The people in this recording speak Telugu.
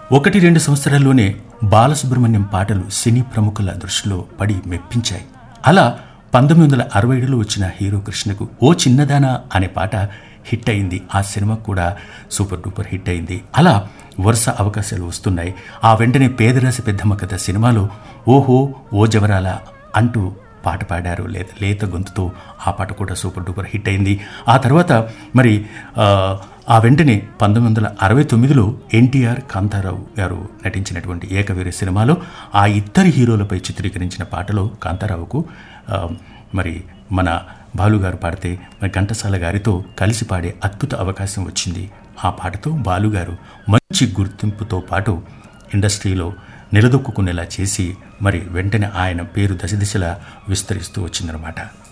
ఒకటి రెండు సంవత్సరాల్లోనే బాలసుబ్రహ్మణ్యం పాటలు సినీ ప్రముఖుల దృష్టిలో పడి మెప్పించాయి అలా పంతొమ్మిది వందల అరవై ఏడులో వచ్చిన హీరో కృష్ణకు ఓ చిన్నదానా అనే పాట హిట్ అయింది ఆ సినిమా కూడా సూపర్ డూపర్ హిట్ అయింది అలా వరుస అవకాశాలు వస్తున్నాయి ఆ వెంటనే పేదరాశి పెద్దమ్మ కథ సినిమాలో ఓహో ఓ జవరాల అంటూ పాట పాడారు లేత లేత గొంతుతో ఆ పాట కూడా సూపర్ డూపర్ హిట్ అయింది ఆ తర్వాత మరి ఆ, ఆ వెంటనే పంతొమ్మిది వందల అరవై తొమ్మిదిలో ఎన్టీఆర్ కాంతారావు గారు నటించినటువంటి ఏకవీర సినిమాలో ఆ ఇద్దరు హీరోలపై చిత్రీకరించిన పాటలో కాంతారావుకు ఆ, మరి మన బాలుగారు పాడితే మరి ఘంటసాల గారితో కలిసి పాడే అద్భుత అవకాశం వచ్చింది ఆ పాటతో బాలుగారు మంచి గుర్తింపుతో పాటు ఇండస్ట్రీలో నిలదొక్కుకునేలా చేసి మరి వెంటనే ఆయన పేరు దశ దిశలా విస్తరిస్తూ వచ్చిందనమాట